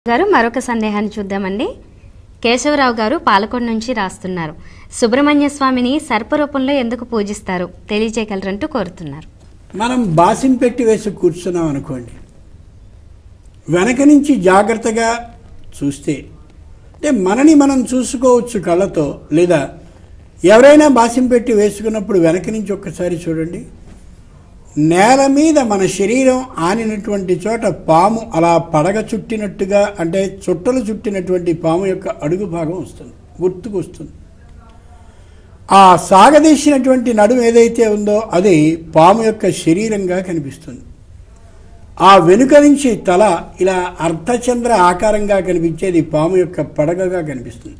గారు మరొక సందేహాన్ని చూద్దామండి కేశవరావు గారు పాలకొండ నుంచి రాస్తున్నారు సుబ్రహ్మణ్య స్వామిని సర్పరూపంలో ఎందుకు పూజిస్తారు తెలియజేయగలరంటూ కోరుతున్నారు మనం బాసిం పెట్టి వేసి కూర్చున్నాం అనుకోండి వెనక నుంచి జాగ్రత్తగా చూస్తే అంటే మనని మనం చూసుకోవచ్చు కళ్ళతో లేదా ఎవరైనా బాసిం పెట్టి వేసుకున్నప్పుడు వెనక నుంచి ఒక్కసారి చూడండి నేల మీద మన శరీరం ఆనినటువంటి చోట పాము అలా పడగ చుట్టినట్టుగా అంటే చుట్టలు చుట్టినటువంటి పాము యొక్క అడుగు భాగం వస్తుంది గుర్తుకు వస్తుంది ఆ సాగదీసినటువంటి నడుము ఏదైతే ఉందో అది పాము యొక్క శరీరంగా కనిపిస్తుంది ఆ వెనుక నుంచి తల ఇలా అర్ధచంద్ర ఆకారంగా కనిపించేది పాము యొక్క పడగగా కనిపిస్తుంది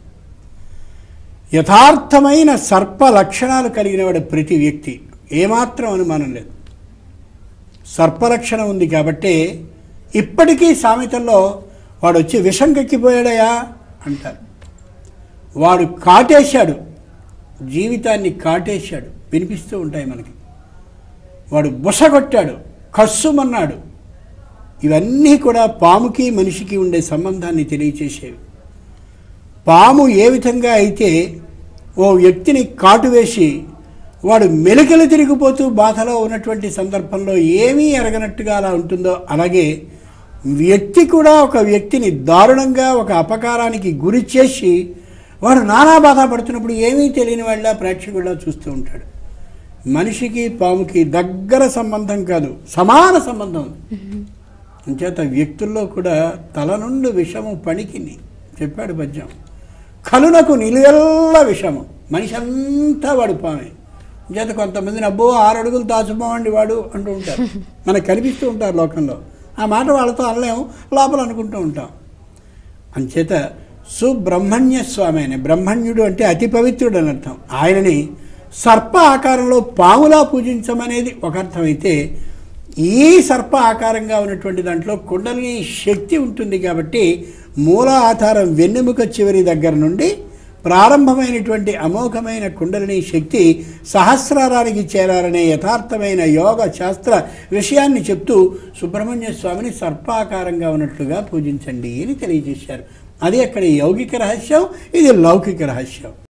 యథార్థమైన సర్ప లక్షణాలు కలిగిన వాడు ప్రతి వ్యక్తి ఏమాత్రం అనుమానం లేదు సర్పలక్షణం ఉంది కాబట్టి ఇప్పటికీ సామెతల్లో వాడు వచ్చి విషం కక్కిపోయాడయా అంటారు వాడు కాటేశాడు జీవితాన్ని కాటేశాడు వినిపిస్తూ ఉంటాయి మనకి వాడు బుసగొట్టాడు కస్సుమన్నాడు ఇవన్నీ కూడా పాముకి మనిషికి ఉండే సంబంధాన్ని తెలియచేసేవి పాము ఏ విధంగా అయితే ఓ వ్యక్తిని కాటు వేసి వాడు మెలికలు తిరిగిపోతూ బాధలో ఉన్నటువంటి సందర్భంలో ఏమీ ఎరగనట్టుగా అలా ఉంటుందో అలాగే వ్యక్తి కూడా ఒక వ్యక్తిని దారుణంగా ఒక అపకారానికి గురి చేసి వాడు నానా బాధపడుతున్నప్పుడు ఏమీ తెలియని వాళ్ళ ప్రేక్షకుడిలా చూస్తూ ఉంటాడు మనిషికి పాముకి దగ్గర సంబంధం కాదు సమాన సంబంధం ఉంది అంచేత వ్యక్తుల్లో కూడా తల నుండి విషము పణికిని చెప్పాడు పద్యం కలునకు నిలువెల్ల విషము మనిషి అంతా వాడు పామే చేత కొంతమందిని అబ్బో ఆరు అడుగులు దాచుపోవండి వాడు అంటూ ఉంటారు మనకు కనిపిస్తూ ఉంటారు లోకంలో ఆ మాట వాళ్ళతో అనలేము లోపల అనుకుంటూ ఉంటాం అంచేత సుబ్రహ్మణ్య స్వామి ఆయన బ్రహ్మణ్యుడు అంటే అతి పవిత్రుడు అని అర్థం ఆయనని సర్ప ఆకారంలో పాములా పూజించమనేది ఒక అర్థమైతే ఈ సర్ప ఆకారంగా ఉన్నటువంటి దాంట్లో కుండలిని శక్తి ఉంటుంది కాబట్టి మూల ఆధారం వెన్నెముక చివరి దగ్గర నుండి ప్రారంభమైనటువంటి అమోఘమైన కుండలిని శక్తి సహస్రారానికి చేరాలనే యథార్థమైన యోగ శాస్త్ర విషయాన్ని చెప్తూ సుబ్రహ్మణ్య స్వామిని సర్పాకారంగా ఉన్నట్లుగా పూజించండి అని తెలియజేశారు అది అక్కడ యౌగిక రహస్యం ఇది లౌకిక రహస్యం